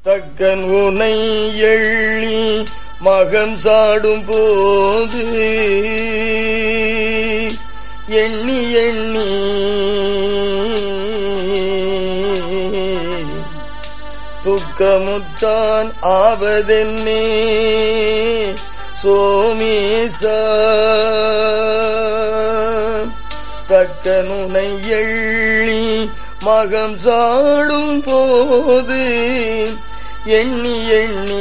தக்கன் உனை எள்ளி மகன் சாடும் போது எண்ணி எண்ணி துக்கமுற்றான் ஆவதென்னே சோமேச தக்கனுனை எள்ளி மகம் சாடும் போது எண்ணி எண்ணி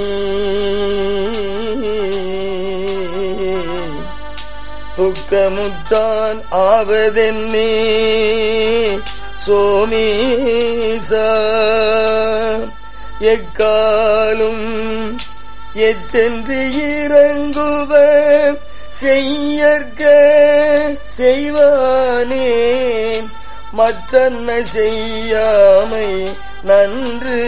துக்கமுற்றான் ஆவதென்னே சோமேச எக்காலும் எற்றென்று இறங்குவ செய்யற்க செய்வானே மற்றன்ன செய்யாமை நன்று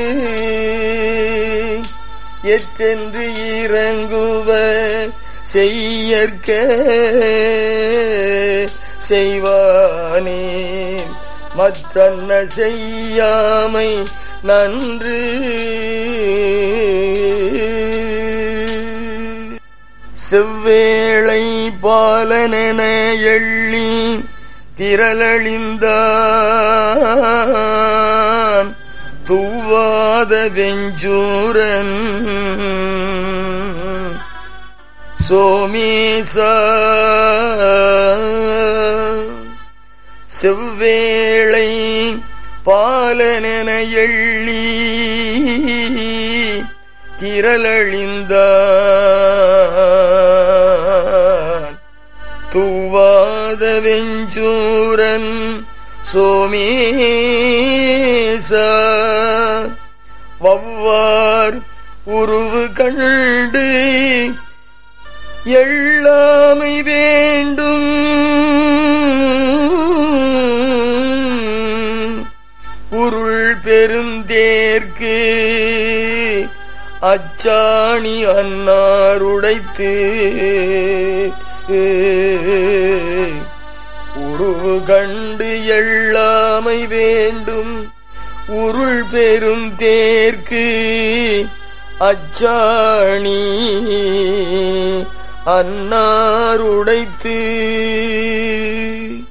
எற்றென்று இறங்குவ செய்யற்க செய்வானே மற்றன்ன செய்யாமை நன்று செவ்வேளை பாலனென எள்ளி திரளழிந்தான் தூவாத வெஞ்சூரன் சோமேச செவ்வேளை பாலனென எள்ளி திரளழிந்தான் தூவாத வெஞ்சூரன் சோமேச வவ்வார் உருவு கண்டு எள்ளாமை வேண்டும் உருள் பெருந்தேர்க்கு அச்சாணி அன்னாருடைத்து உருவு கண்டு எள்ளாமை வேண்டும் உருள் பெரும் தேர்க்கு அச்சாணி அன்னாருடைத்து